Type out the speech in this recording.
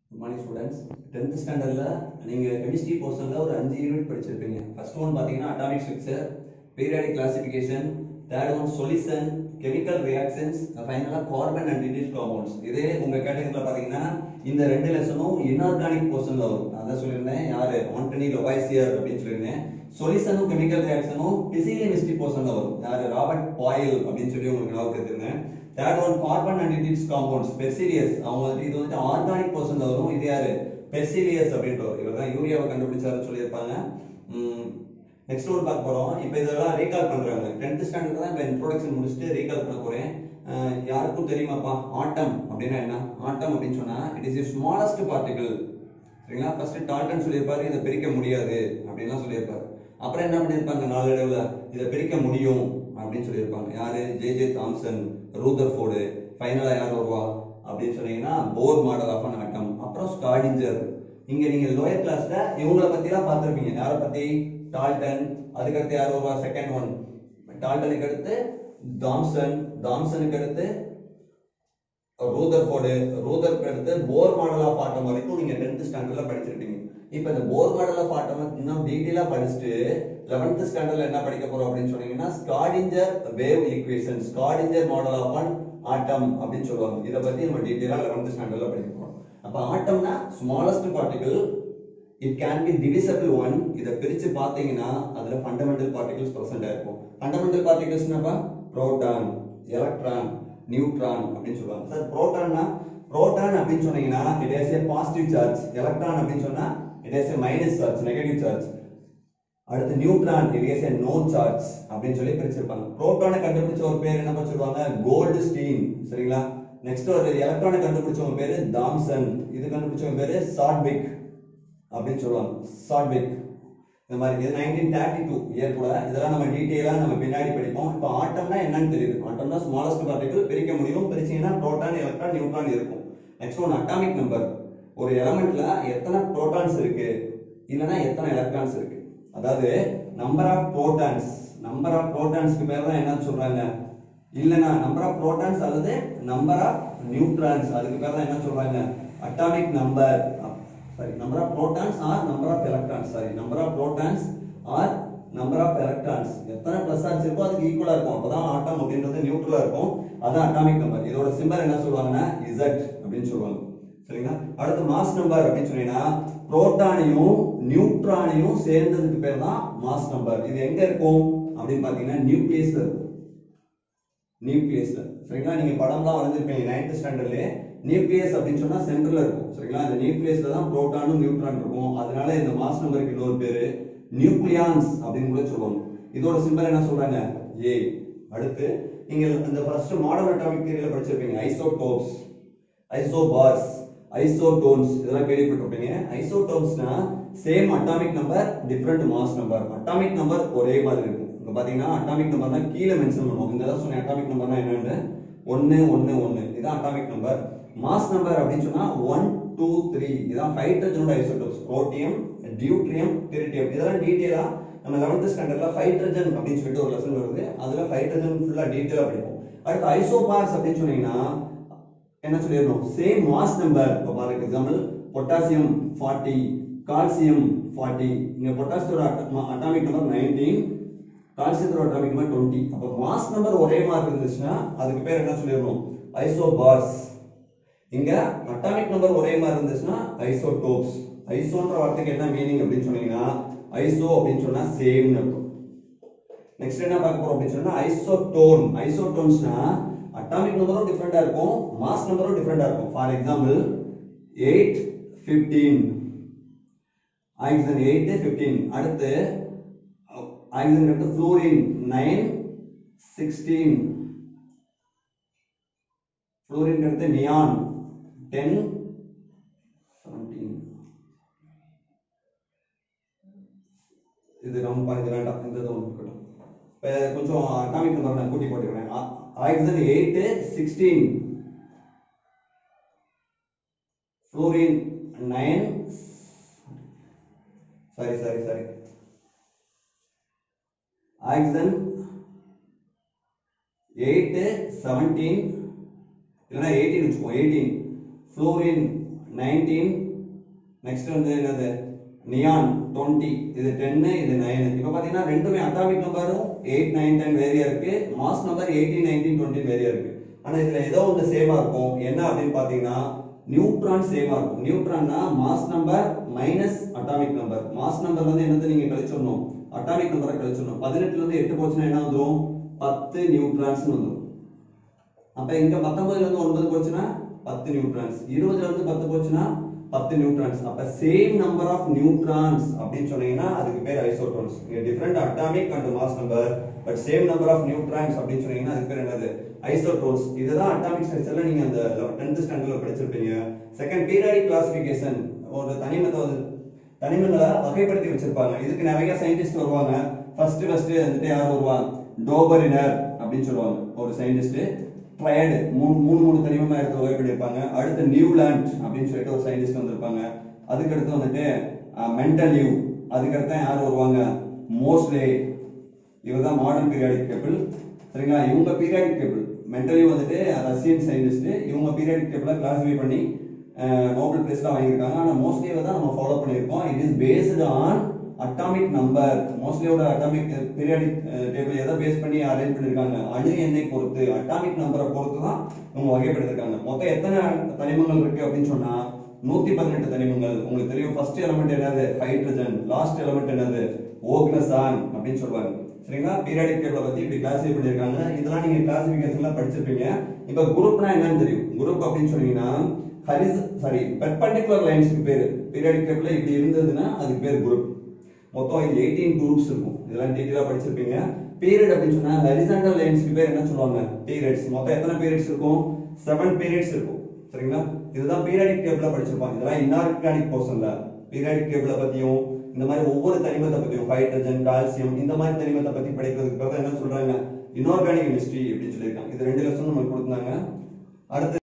good morning students tenth ஸ்டாண்டர்டில் நீங்கள் chemistry போர்ஷனில் ஒரு அஞ்சு யூனிட் படிச்சிருப்பீங்க ஃபர்ஸ்ட் ஒன் பார்த்தீங்கன்னா atomic structure periodic classification third one solution chemical reactions ஃபைனலாக கார்பன் அண்ட் டிடிஸ் காம்பவுண்ட்ஸ் இதே உங்கள் கேட்டகரியில் பார்த்தீங்கன்னா இந்த ரெண்டு லெசனும் இன்ஆர்கானிக் போர்ஷனில் வரும் நான் தான் சொல்லியிருந்தேன் யார் ஆண்டனி லொபாய்சியர் அப்படின்னு சொல்லியிருந்தேன் சொல்யூஷனும் கெமிக்கல் ரியாக்ஷனும் பிசிலிமிஸ்டி போர்ஷனில் வரும் யார் ராபர்ட் பாயில் அப்படின்னு சொல்லி உங்களுக்கு ஞாபகம் எடுத்துருந்தேன் third one carbon and its compounds Berzelius அவங்க வந்து இது வந்து ஆர்கானிக் பர்சன்ல வரும் இது யாரு பெர்சிலியஸ் அப்படின்றவர் இவர் தான் யூரியாவை கண்டுபிடிச்சாருன்னு சொல்லியிருப்பாங்க நெக்ஸ்ட் ஒன் பார்க்க போறோம் இப்போ இதெல்லாம் ரீகால் பண்றாங்க டென்த் ஸ்டாண்டர்ட் தான் இப்போ இன்ட்ரோடக்ஷன் முடிச்சுட்டு ரீகால் பண்ண போறேன் அஹ் யாருக்கும் தெரியுமாப்பா ஆட்டம் அப்படின்னா என்ன ஆட்டம் அப்படின்னு சொன்னா இட் இஸ் ஸ்மாலஸ்ட் பார்ட்டிகிள் சரிங்களா ஃபர்ஸ்ட் டால்டன் சொல்லியிருப்பாரு இதை பிரிக்க முடியாது அப்படின்லாம் சொல்லியிருப்பாரு அப்புறம் என்ன பண்ணியிருப்பாங்க நாளடைவில் இதை பிரிக்க முடியும் அப்படின்னு சொல்லியிருப்பாங்க யாரு J J Thomson Rutherford ஃபைனலாக யார் வருவா அப்படின்னு சொன்னீங்கன்னா Bohr model of an atom அப்புறம் ஸ்காடிஞ்சர் இங்க நீங்க லோயர் கிளாஸ்ல இவங்கள பத்தி எல்லாம் பார்த்திருப்பீங்க யாரை பத்தி டால்டன் அதுக்கடுத்து யார் வருவா செகண்ட் ஒன் டால்டனுக்கு அடுத்து தாம்சன் தாம்சனுக்கு அடுத்து ரூதர் ஃபோர்டு ரூதருக்கு அடுத்து போர் மாடல் ஆஃப் ஆட்டம் வரைக்கும் நீங்க டென்த் ஸ்டாண்டர்ட்ல படிச்சிருப்பீங்க இப்போ இந்த போர் மாடல் ஆஃப் ஆட்டம் இன்னும் டீட்டெயிலா படிச்சுட்டு லெவன்த் ஸ்டாண்டர்ட்ல என்ன படிக்க போறோம் அப்படின்னு சொன்னீங்கன்னா Schrodinger wave equation Schrodinger model of an atom அப்படின்னு சொல்லுவாங்க இதை பத்தி நம்ம டீட்டெயிலா லெவன்த் ஸ்டாண்டர்ட்ல படிக்க போறோம் அப்ப ஆட்டம்னா smallest particle it can be divisible one இதை பிரிச்சு பார்த்தீங்கன்னா அதுல ஃபண்டமெண்டல் பார்ட்டிகல்ஸ் ப்ரெசென்ட் இருக்கும் ஃபண்டமெண்டல் பார்ட்டிகல்ஸ்னாப்பா புரோட்டான் எலக்ட்ரான் நியூட்ரான் அப்படின்னு சொல்லுவாங்க சார் புரோட்டான்னா புரோட்டான் அப்படின்னு சொன்னீங்கன்னா it is a positive charge electron அப்படின்னு சொன்னா it is a minus charge negative charge அடுத்து neutron it is a no charge அப்படின்னு சொல்லி பிரிச்சிருப்பாங்க புரோட்டானை கண்டுபிடிச்ச ஒரு பேர் என்ன சொல்லுவாங்க கோல்டு ஸ்டீன் சரிங்களா நெக்ஸ்ட் ஒரு எலக்ட்ரானை கண்டுபிடிச்சவங்க பேரு தாம்சன் இது கண்டுபிடிச்சவங்க பேரு சாட்விக் அப்படின்னு சொல்லுவாங்க சாட்விக் இந்த மாதிரி இது நைன்டீன் தேர்ட்டி டூ இயர் கூட இதெல்லாம் நம்ம டீட்டெயிலாக நம்ம பின்னாடி படிப்போம் இப்போ ஆட்டம்னா என்னன்னு தெரியுது ஆட்டம்னா ஸ்மாலஸ்ட் பார்ட்டிகல் பிரிக்க முடியும் பிரிச்சீங்கன்னா புரோட்டான் எலக்ட்ரான் நியூட்ரான் இருக்கும் நெக்ஸ்ட் ஒன் அட்டாமிக் நம்பர் ஒரு எலமெண்ட்ல எத்தனை புரோட்டான்ஸ் இருக்கு இல்லைன்னா எத்தனை எலக்ட்ரான்ஸ் இருக்கு அதாவது number of protons number of புரோட்டான்ஸ்க்கு பேர் தான் என்ன சொல்றாங்க இல்லைன்னா நம்பர் ஆஃப் புரோட்டான்ஸ் அல்லது நம்பர் ஆஃப் நியூட்ரான்ஸ் அதுக்கு பேர் தான் என்ன சொல்றாங்க atomic number sorry number of protons or number of electrons sorry number of protons or number of electrons எத்தனை பிளஸ் சார்ஜ் இருக்கோ அதுக்கு ஈக்குவலா இருக்கும் அப்பதான் ஆட்டம் அப்படின்றது நியூட்ரலா இருக்கும் அதான் அட்டாமிக் நம்பர் இதோட சிம்பல் என்ன சொல்லுவாங்கன்னா இசட் அப்படின்னு சொல்லுவாங்க சரிங்களா அடுத்து மாஸ் நம்பர் அப்படின்னு சொன்னீங்கன்னா புரோட்டானையும் நியூட்ரானையும் சேர்ந்ததுக்கு பேர் தான் மாஸ் நம்பர் இது எங்க இருக்கும் அப்படின்னு பாத்தீங்கன்னா நியூக்ளியஸ்ல இருக்கும் நியூக்ளியஸ்ல சரிங்களா நீங்க படம் தான் வரைஞ்சிருப்பீங்க நைன்த் ஸ்டாண்டர்ட்ல நியூக்ளியஸ் அப்படின்னு சொன்னா சென்டர்ல இருக்கும் சரிங்களா இந்த நியூக்ளியஸ்ல தான் புரோட்டானும் நியூட்ரான் இருக்கும் அதனால இந்த மாஸ் நம்பருக்கு இன்னொரு பேரு நியூக்ளியான்ஸ் அப்படின்னு கூட சொல்லுவாங்க இதோட சிம்பல் என்ன சொல்றாங்க ஏ அடுத்து நீங்க இந்த ஃபர்ஸ்ட் மாடர்ன் அட்டாமிக் தியரியில படிச்சிருப்பீங்க ஐசோடோப்ஸ் ஐசோபார்ஸ் ஐசோடோன்ஸ் இதெல்லாம் கேள்விப்பட்டிருப்பீங்க ஐசோடோன்ஸ்னா same atomic number different mass number atomic number ஒரே மாதிரி இருக்கும் இங்க பாத்தீங்கன்னா அட்டாமிக் நம்பர் தான் கீழே மென்ஷன் பண்ணுவோம் இந்த தான் சொன்ன அட்டாமிக் நம்பர்னா என்னன்னு ஒன்னு ஒன்னு ஒன்னு இதான் அட்டாமிக் நம்பர் மாஸ் நம்பர் அப்படின்னு சொன்னா ஒன் டூ த்ரீ இதான் ஹைட்ரஜனோட ஐசோடோப்ஸ் புரோட்டியம் டியூட்ரியம் டெரிட்டியம் இதெல்லாம் டீட்டெயிலா நம்ம லெவன்த் ஸ்டாண்டர்ட்ல ஹைட்ரஜன் அப்படின்னு சொல்லிட்டு ஒரு லெசன் வருது அதுல ஹைட்ரஜன் ஃபுல்லா டீட்டெயிலா படிப்போம் அடுத்து ஐசோபார்ஸ் அப்படின்னு சொன்னீங்கன்னா என்ன சொல்லிடணும் சேம் மாஸ் நம்பர் இப்போ for example potassium forty calcium forty இங்க பொட்டாசியோட அட்டாமிக் நம்பர் நைன்டீன் கால்சியத்தோட அட்டாமிக் நம்பர் டுவெண்ட்டி அப்போ மாஸ் நம்பர் ஒரே மாதிரி இருந்துச்சுன்னா அதுக்கு பேர் என்ன சொல்லிடணும் ஐசோபார்ஸ் இங்க அட்டாமிக் நம்பர் ஒரே மாதிரி இருந்துச்சுன்னா ஐசோடோப்ஸ் ஐசோன்ற வார்த்தைக்கு என்ன மீனிங் அப்படின்னு சொன்னீங்கன்னா ஐசோ அப்படின்னு சொன்னா சேம் இருக்கும் நெக்ஸ்ட் என்ன பார்க்க போறோம் அப்படின்னு சொன்னா ஐசோடோன் ஐசோடோன்ஸ்னா அட்டாமிக் நம்பரும் டிஃப்ரெண்டா இருக்கும் மாஸ் நம்பரும் டிஃப்ரெண்டா இருக்கும் for example eight fifteen oxygen eight fifteen அடுத்து ஆக்சிஜன் அடுத்து ஃப்ளோரின் நைன் சிக்ஸ்டீன் ஃப்ளோரின் அடுத்து நியான் டென் செவன்டீன் இது ரொம்ப இது வேண்டாம் இந்த இது ஒன்று இருக்கட்டும் இப்போ கொஞ்சம் அட்டாமிக் நம்பர் நான் கூட்டி போட்டுக்கிறேன் oxygen eight sixteen fluorine nine sorry sorry sorry oxygen eight seventeen இல்லைன்னா எயிட்டீன் வச்சுக்கோ எயிட்டீன் ஃப்ளோரின் நைன்டீன் நெக்ஸ்ட் வந்து என்னது நியான் டுவெண்ட்டி இது டென்னு இது நைனு இப்போ பார்த்தீங்கன்னா ரெண்டுமே அட்டாமிக் நம்பரும் எயிட் நைன் டென் வேரியா இருக்கு mass number eighteen nineteen twenty வேரியா இருக்கு ஆனால் இதில் ஏதோ ஒன்று சேமா இருக்கும் என்ன அப்படின்னு பார்த்தீங்கன்னா நியூட்ரான் சேமா இருக்கும் நியூட்ரான்னா mass number minus atomic number mass number வந்து என்னது நீங்க கழிச்சிடணும் அட்டாமிக் நம்பரை கழிச்சிடணும் பதினெட்டுல இருந்து எட்டு போச்சுன்னா என்ன வந்துரும் பத்து நியூட்ரான்ஸ் வந்துரும் அப்ப இங்க பத்தொன்பதுல இருந்து ஒன்பது போச்சுன்னா பத்து நியூட்ரான்ஸ் இருபதுல இருந்து பத்து போச்சுன்னா பத்து நியூட்ரான்ஸ் அப்ப சேம் நம்பர் ஆஃப் நியூட்ரான்ஸ் அப்படின்னு சொன்னீங்கன்னா அதுக்கு பேர் ஐசோட்டோன்ஸ் இங்க different atomic and mass number but same number of neutrons அப்படின்னு சொன்னீங்கன்னா அதுக்கு பேர் என்னது ஐசோட்டோன்ஸ் இதுதான் அட்டாமிக் ஸ்ட்ரக்சர்ல நீங்க அந்த 10th ஸ்டாண்டர்ட்ல படிச்சிருப்பீங்க செகண்ட் பீரியாடிக் கிளாசிபிகேஷன் ஒரு தனிமத்தை வந்து தனிமங்களை வகைப்படுத்தி வச்சிருப்பாங்க இதுக்கு நிறைய சயின்டிஸ்ட் வருவாங்க ஃபர்ஸ்ட் ஃபர்ஸ்ட் வந்துட்டு யார் வருவாங்க டோபரினர் அப்படின்னு சொல்லுவாங்க ஒரு சயின்டிஸ்ட் ட்ரையடு மூணு மூணு மூணு தனிமமா எடுத்து வகைப்படுத்திருப்பாங்க அடுத்து நியூலாண்ட் அப்படின்னு சொல்லிட்டு ஒரு சயின்டிஸ்ட் வந்திருப்பாங்க அதுக்கு அடுத்து வந்துட்டு மென்டலிவ் அதுக்கடுத்து யார் வருவாங்க மோஸ்லே இவர் தான் மாடர்ன் பீரியாடிக் டேபிள் சரிங்களா இவங்க பீரியாடிக் டேபிள் மென்டலி வந்துட்டு ரஷ்யன் சயின்டிஸ்ட் இவங்க பீரியாடிக் டேபிளை கிளாசிஃபை பண்ணி நோபல் பிரைஸ்லாம் வாங்கியிருக்காங்க ஆனால் மோஸ்ட்லி தான் நம்ம ஃபாலோ பண்ணியிருக்கோம் it is based on atomic number மோஸ்ட்லியோட அட்டாமிக் பீரியாடிக் டேபிள் எதை பேஸ் பண்ணி அரேஞ்ச் பண்ணியிருக்காங்க அணு எண்ணை பொறுத்து அட்டாமிக் நம்பரை பொறுத்து தான் இவங்க வகைப்படுத்திருக்காங்க மொத்தம் எத்தனை தனிமங்கள் இருக்கு அப்படின்னு சொன்னா நூத்தி பதினெட்டு தனிமங்கள் உங்களுக்கு தெரியும் ஃபர்ஸ்ட் எலமெண்ட் என்னது ஹைட்ரஜன் லாஸ்ட் எலமெண்ட் என்னது ஓக்னசான் அப்படின்னு சொல்லுவாங்க சரிங்களா பீரியாடிக் டேபிளை பத்தி இப்படி கிளாசிஃபை பண்ணியிருக்காங்க இதெல்லாம் நீங்க கிளாசிபிகேஷன்ல படிச்சிருப்பீங்க இப்போ குரூப்னா என்னன்னு தெரியும் குரூப் அப்படின்னு சொன்னீங்கன்னா ஹரிஸ் சாரி பெர்பெண்டிகுலர் லைன்ஸ்க்கு பேரு பீரியாடிக் டேபிள்ல இப்படி இருந்ததுன்னா அதுக்கு பேர் குரூப் மொத்தம் இது எயிட்டீன் குரூப்ஸ் இருக்கும் இதெல்லாம் டீட்டெயிலா படிச்சிருப்பீங்க பீரியட் அப்படின்னு சொன்னா ஹரிசாண்டல் லைன்ஸ்க்கு பேர் என்ன சொல்லுவாங்க பீரியட்ஸ் மொத்தம் எத்தனை பீரியட்ஸ் இருக்கும் செவன் பீரியட்ஸ் இருக்கும் சரிங்களா இதுதான் பீரியாடிக் டேபிள்ல படிச்சிருப்பாங்க இதெல்லாம் இன்ஆர்கானிக் போர்ஷன்ல பீரியாடிக் டேபிள பத்தியும் இந்த மாதிரி ஒவ்வொரு தனிமத்தை பத்தியும் ஹைட்ரஜன் கால்சியம் இந்த மாதிரி தனிமத்தை பத்தி படிக்கிறதுக்கு பதிலா என்ன சொல்றாங்க இன்ஆர்கானிக் கெமிஸ்ட்ரி அப்படின்னு சொல்லியிருக்காங்க இது ரெண்டு லெசன் நமக்கு கொடுத்தாங்க அடுத்து